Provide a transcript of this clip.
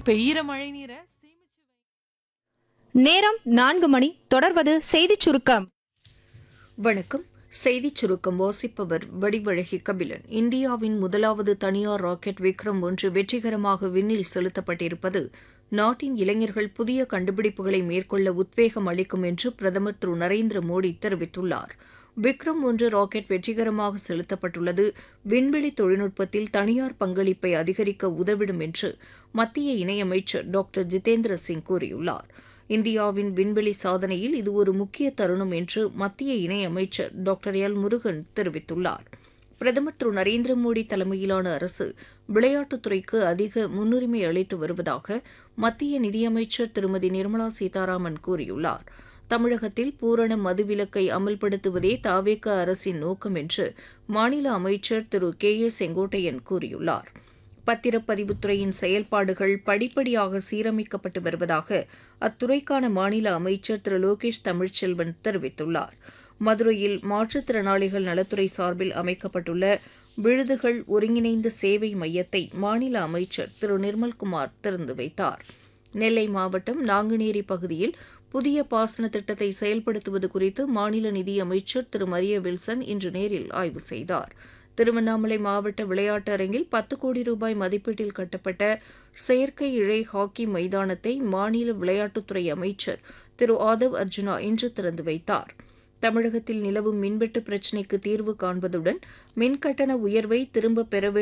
பெய்யற மழை நீரை சேமிச்சு நேரம் நான்கு மணி தொடர்வது செய்திச் சுருக்கம் வணக்கம் செய்திச் சுருக்கம் வாசிப்பவர் வடிவழகி கபிலன் இந்தியாவின் முதலாவது தனியார் ராக்கெட் விக்ரம் ஒன்று வெற்றிகரமாக விண்ணில் செலுத்தப்பட்டிருப்பது நாட்டின் இளைஞர்கள் புதிய கண்டுபிடிப்புகளை மேற்கொள்ள உத்வேகம் அளிக்கும் என்று பிரதமர் திரு நரேந்திர மோடி தெரிவித்துள்ளார் விக்ரம் ஒன்று ராக்கெட் வெற்றிகரமாக செலுத்தப்பட்டுள்ளது விண்வெளி தொழில்நுட்பத்தில் தனியார் பங்களிப்பை அதிகரிக்க உதவிடும் என்று மத்திய இணையமைச்சர் டாக்டர் ஜிதேந்திர சிங் கூறியுள்ளார் இந்தியாவின் விண்வெளி சாதனையில் இது ஒரு முக்கிய தருணம் என்று மத்திய இணையமைச்சர் டாக்டர் எல் முருகன் தெரிவித்துள்ளார் பிரதமர் திரு நரேந்திர மோடி தலைமையிலான அரசு விளையாட்டுத்துறைக்கு அதிக முன்னுரிமை அளித்து வருவதாக மத்திய நிதியமைச்சர் திருமதி நிர்மலா சீதாராமன் கூறியுள்ளார் தமிழகத்தில் பூரண மதுவிலக்கை அமல்படுத்துவதே தாவேக அரசின் நோக்கம் என்று மாநில அமைச்சர் திரு கே ஏ செங்கோட்டையன் கூறியுள்ளார் பத்திரப்பதிவுத்துறையின் செயல்பாடுகள் படிப்படியாக சீரமைக்கப்பட்டு வருவதாக அத்துறைக்கான மாநில அமைச்சர் திரு லோகேஷ் தமிழ்ச்செல்வன் தெரிவித்துள்ளார் மதுரையில் மாற்றுத்திறனாளிகள் நலத்துறை சார்பில் அமைக்கப்பட்டுள்ள விழுதுகள் ஒருங்கிணைந்த சேவை மையத்தை மாநில அமைச்சர் திரு நிர்மல்குமார் திறந்து வைத்தார் நெல்லை மாவட்டம் நாங்குநேரி பகுதியில் புதிய பாசன திட்டத்தை செயல்படுத்துவது குறித்து மாநில நிதியமைச்சர் திரு மரிய வில்சன் இன்று நேரில் ஆய்வு செய்தார் திருவண்ணாமலை மாவட்ட விளையாட்டு அரங்கில் பத்து கோடி ரூபாய் மதிப்பீட்டில் கட்டப்பட்ட செயற்கை இழை ஹாக்கி மைதானத்தை மாநில விளையாட்டுத்துறை அமைச்சர் திரு ஆதவ் அர்ஜுனா இன்று திறந்து வைத்தார் தமிழகத்தில் நிலவும் மின்வெட்டு பிரச்சினைக்கு தீர்வு காண்பதுடன் மின்கட்டண உயர்வை திரும்பப் பெற வேண்டும்